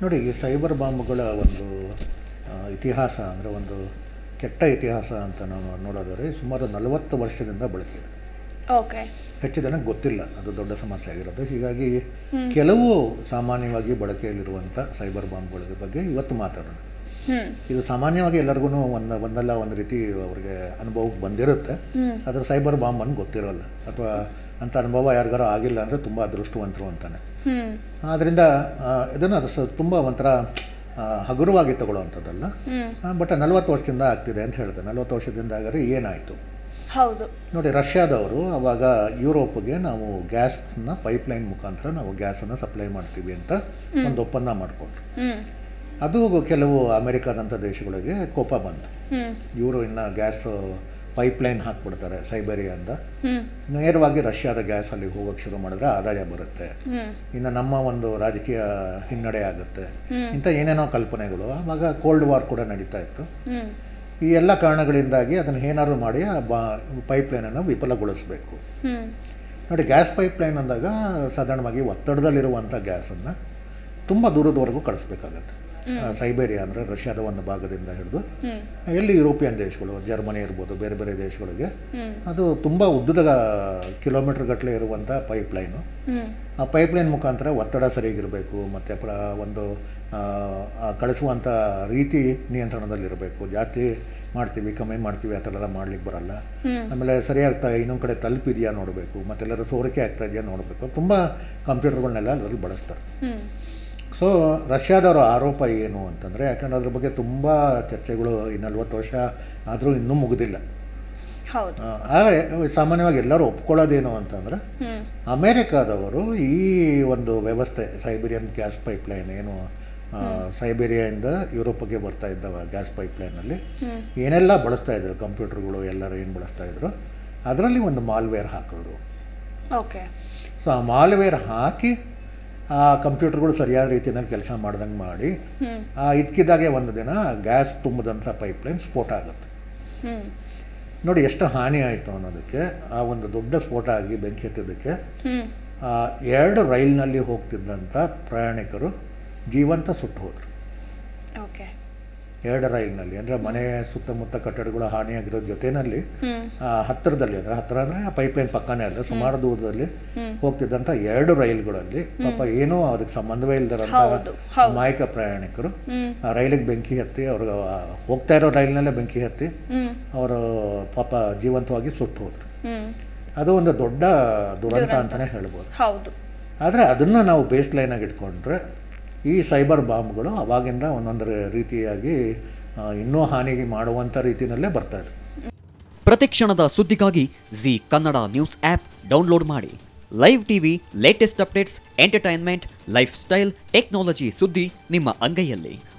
ನೋಡಿ ಈ ಸೈಬರ್ ಬಾಂಬ್ಗಳ ಒಂದು ಆ, ಇತಿಹಾಸ ಅಂದರೆ ಒಂದು ಕೆಟ್ಟ ಇತಿಹಾಸ ಅಂತ ನಾವು ನೋಡೋದಾದ್ರೆ ಸುಮಾರು ನಲವತ್ತು ವರ್ಷದಿಂದ ಬಳಕೆ ಇದೆ ಓಕೆ ಹೆಚ್ಚು ಜನಕ್ಕೆ ಗೊತ್ತಿಲ್ಲ ಅದು ದೊಡ್ಡ ಸಮಸ್ಯೆ ಆಗಿರೋದು ಹೀಗಾಗಿ ಕೆಲವು ಸಾಮಾನ್ಯವಾಗಿ ಬಳಕೆಯಲ್ಲಿರುವಂಥ ಸೈಬರ್ ಬಾಂಬ್ಗಳ ಬಗ್ಗೆ ಇವತ್ತು ಮಾತಾಡೋಣ ಹ್ಮ್ ಇದು ಸಾಮಾನ್ಯವಾಗಿ ಎಲ್ಲರಿಗೂ ಒಂದು ಒಂದಲ್ಲ ಒಂದು ರೀತಿ ಅವರಿಗೆ ಅನುಭವಕ್ಕೆ ಬಂದಿರುತ್ತೆ ಅದರ ಸೈಬರ್ ಬಾಂಬ್ ಅಂತ ಗೊತ್ತಿರೋಲ್ಲ ಅಥವಾ ಅಂಥ ಅನುಭವ ಯಾರಿಗಾರು ಆಗಿಲ್ಲ ಅಂದರೆ ತುಂಬ ಅದೃಷ್ಟವಂತರು ಅಂತಾನೆ ಹ್ಮ್ ಆದ್ದರಿಂದ ಇದನ್ನು ಅದು ಸ ತುಂಬ ಒಂಥರ ಆ, ಹಗುರವಾಗಿ ತಗೊಳ್ಳುವಂಥದ್ದಲ್ಲ ಬಟ್ ನಲವತ್ತು ವರ್ಷದಿಂದ ಆಗ್ತಿದೆ ಅಂತ ಹೇಳಿದೆ ನಲವತ್ತು ವರ್ಷದಿಂದ ಆದರೆ ಏನಾಯಿತು ಹೌದು ನೋಡಿ ರಷ್ಯಾದವರು ಅವಾಗ ಯುರೋಪ್ಗೆ ನಾವು ಗ್ಯಾಸ್ನ ಪೈಪ್ಲೈನ್ ಮುಖಾಂತರ ನಾವು ಗ್ಯಾಸನ್ನು ಸಪ್ಲೈ ಮಾಡ್ತೀವಿ ಅಂತ ಒಂದು ಒಪ್ಪಂದ ಮಾಡಿಕೊಂಡ್ರು ಹ್ಮ್ ಅದು ಕೆಲವು ಅಮೆರಿಕಾದಂಥ ದೇಶಗಳಿಗೆ ಕೋಪ ಬಂತು ಹ್ಮ್ ಇವರು ಇನ್ನು ಗ್ಯಾಸ್ ಪೈಪ್ಲೈನ್ ಹಾಕ್ಬಿಡ್ತಾರೆ ಸೈಬೇರಿಯಿಂದ ಹ್ಮ್ ನೇರವಾಗಿ ರಷ್ಯಾದ ಗ್ಯಾಸ್ ಅಲ್ಲಿ ಹೋಗೋಕ್ಕೆ ಶುರು ಮಾಡಿದ್ರೆ ಆದಾಯ ಬರುತ್ತೆ ಹ್ಮ್ ಇನ್ನು ನಮ್ಮ ಒಂದು ರಾಜಕೀಯ ಹಿನ್ನಡೆ ಆಗುತ್ತೆ ಇಂಥ ಏನೇನೋ ಕಲ್ಪನೆಗಳು ಆವಾಗ ಕೋಲ್ಡ್ ವಾರ್ ಕೂಡ ನಡೀತಾ ಇತ್ತು ಹ್ಮ್ ಈ ಎಲ್ಲ ಕಾರಣಗಳಿಂದಾಗಿ ಅದನ್ನು ಏನಾದ್ರು ಮಾಡಿ ಆ ಬಾ ಪೈಪ್ಲೈನನ್ನು ವಿಫಲಗೊಳಿಸಬೇಕು ಹ್ಮ್ ನೋಡಿ ಗ್ಯಾಸ್ ಪೈಪ್ಲೈನ್ ಅಂದಾಗ ಸಾಧಾರಣವಾಗಿ ಒತ್ತಡದಲ್ಲಿರುವಂಥ ಗ್ಯಾಸನ್ನು ತುಂಬ ದೂರದವರೆಗೂ ಕಳಿಸ್ಬೇಕಾಗತ್ತೆ ಆ, ಸೈಬೇರಿಯಾ ಅಂದರೆ ರಷ್ಯಾದ ಒಂದು ಭಾಗದಿಂದ ಹಿಡಿದು ಹ್ಮ್ ಎಲ್ಲಿ ಯುರೋಪಿಯನ್ ದೇಶಗಳು ಜರ್ಮನಿ ಇರ್ಬೋದು ಬೇರೆ ಬೇರೆ ದೇಶಗಳಿಗೆ ಹ್ಮ್ ಅದು ತುಂಬ ಉದ್ದದ ಕಿಲೋಮೀಟ್ರ್ ಗಟ್ಟಲೆ ಇರುವಂಥ ಪೈಪ್ಲೈನು ಹ್ಮ್ ಆ ಪೈಪ್ಲೈನ್ ಮುಖಾಂತರ ಒತ್ತಡ ಸರಿಯಾಗಿರಬೇಕು ಮತ್ತು ಪ್ರ ಒಂದು ಆ, ಆ ಕಳಿಸುವಂಥ ರೀತಿ ನಿಯಂತ್ರಣದಲ್ಲಿರಬೇಕು ಜಾಸ್ತಿ ಮಾಡ್ತೀವಿ ಕಮ್ಮಿ ಮಾಡ್ತೀವಿ ಆ ಥರ ಎಲ್ಲ ಮಾಡ್ಲಿಕ್ಕೆ ಬರಲ್ಲ ಆಮೇಲೆ ಸರಿಯಾಗ್ತಾ ಇನ್ನೊಂದು ಕಡೆ ತಲುಪಿದೆಯಾ ನೋಡಬೇಕು ಮತ್ತೆಲ್ಲರೂ ಸೋರಿಕೆ ಆಗ್ತಾ ಇದೆಯಾ ನೋಡಬೇಕು ತುಂಬ ಕಂಪ್ಯೂಟರ್ಗಳನ್ನೆಲ್ಲ ಅದರಲ್ಲಿ ಬಳಸ್ತಾರೆ ಹ್ಮ್ ಸೊ ರಷ್ಯಾದವರ ಆರೋಪ ಏನು ಅಂತಂದರೆ ಯಾಕಂದ್ರೆ ಅದ್ರ ಬಗ್ಗೆ ತುಂಬ ಚರ್ಚೆಗಳು ಈ ನಲ್ವತ್ತು ವರ್ಷ ಆದರೂ ಇನ್ನೂ ಮುಗಿದಿಲ್ಲ ಹೌದು ಆ, ಆದರೆ ಸಾಮಾನ್ಯವಾಗಿ ಎಲ್ಲರೂ ಒಪ್ಕೊಳ್ಳೋದೇನು ಅಂತಂದರೆ ಹ್ಮ್ ಅಮೇರಿಕಾದವರು ಈ ಒಂದು ವ್ಯವಸ್ಥೆ ಸೈಬೇರಿಯನ್ ಗ್ಯಾಸ್ ಪೈಪ್ಲೈನ್ ಏನು ಆ, ಸೈಬೇರಿಯಾದಿಂದ ಯುರೋಪಿಗೆ ಬರ್ತಾ ಇದ್ದವ ಗ್ಯಾಸ್ ಪೈಪ್ಲೈನಲ್ಲಿ ಏನೆಲ್ಲ ಬಳಸ್ತಾ ಇದ್ರು ಕಂಪ್ಯೂಟರ್ಗಳು ಎಲ್ಲರೂ ಏನು ಬಳಸ್ತಾ ಇದ್ರು ಅದರಲ್ಲಿ ಒಂದು ಮಾಲ್ವೇರ್ ಹಾಕಿದ್ರು ಓಕೆ ಸೊ ಆ ಮಾಲ್ವೇರ್ ಹಾಕಿ ಆ ಕಂಪ್ಯೂಟರ್ಗಳು ಸರಿಯಾದ ರೀತಿಯಲ್ಲಿ ಕೆಲಸ ಮಾಡ್ದಂಗೆ ಮಾಡಿ ಹ್ಮ್ ಆ ಇದ್ಕಿದ್ದಾಗೆ ಒಂದು ದಿನ ಗ್ಯಾಸ್ ತುಂಬಿದಂಥ ಪೈಪ್ಲೈನ್ ಸ್ಫೋಟ ಆಗುತ್ತೆ ಹ್ಮ್ ನೋಡಿ ಎಷ್ಟು ಹಾನಿ ಆಯಿತು ಅನ್ನೋದಕ್ಕೆ ಆ ಒಂದು ದೊಡ್ಡ ಸ್ಫೋಟ ಆಗಿ ಬೆಂಕಿ ಹತ್ತಿದ್ದಕ್ಕೆ ಹ್ಮ್ ಆ ಎರಡು ರೈಲ್ನಲ್ಲಿ ಹೋಗ್ತಿದ್ದಂಥ ಪ್ರಯಾಣಿಕರು ಜೀವಂತ ಸುಟ್ಟು ಹೋದರು ಓಕೆ ಎರಡು ರೈಲ್ನಲ್ಲಿ ಅಂದರೆ ಮನೆ ಸುತ್ತಮುತ್ತ ಕಟ್ಟಡಗಳು ಹಾನಿಯಾಗಿರೋ ಜೊತೆಯಲ್ಲಿ ಹ್ಮ್ ಆ ಹತ್ತಿರದಲ್ಲಿ ಅಂದರೆ ಹತ್ತಿರ ಅಂದರೆ ಪೈಪ್ಲೈನ್ ಪಕ್ಕನೇ ಅಲ್ಲ ಸುಮಾರು ದೂರದಲ್ಲಿ ಹೋಗ್ತಿದ್ದಂಥ ಎರಡು ರೈಲ್ಗಳಲ್ಲಿ ಪಾಪ ಏನೂ ಅದಕ್ಕೆ ಸಂಬಂಧವೇ ಇಲ್ದಿರೋಂಥ ಹೌದು, ಹೌದು. ಅಮಾಯಕ ಪ್ರಯಾಣಿಕರು ಹ್ಮ್ ಆ ರೈಲಿಗೆ ಬೆಂಕಿ ಹತ್ತಿ ಅವರು ಹೋಗ್ತಾ ಇರೋ ರೈಲಿನಲ್ಲೇ ಬೆಂಕಿ ಹತ್ತಿ ಹ್ಮ್ ಅವರು ಪಾಪ ಜೀವಂತವಾಗಿ ಸುಟ್ಟು ಹೋದರು ಹ್ಮ್ ಅದು ಒಂದು ದೊಡ್ಡ ದುರಂತ ಅಂತಲೇ ಹೇಳ್ಬೋದು ಹೌದು ಆದರೆ ಅದನ್ನು ನಾವು ಬೇಸ್ ಲೈನಾಗಿ ಇಟ್ಕೊಂಡ್ರೆ ಈ ಸೈಬರ್ ಬಾಂಬ್ಗಳು ಅವಾಗಿಂದ ಒಂದೊಂದು ರೀತಿಯಾಗಿ ಆ, ಇನ್ನೂ ಹಾನಿಗೆ ಮಾಡುವಂಥ ರೀತಿಯಲ್ಲೇ ಬರ್ತಾ ಇದೆ ಪ್ರತಿಕ್ಷಣದ ಸುದ್ದಿಗಾಗಿ Zee Kannada news app download ಮಾಡಿ live TV latest updates entertainment lifestyle technology ಸುದ್ದಿ ನಿಮ್ಮ ಅಂಗೈಯಲ್ಲಿ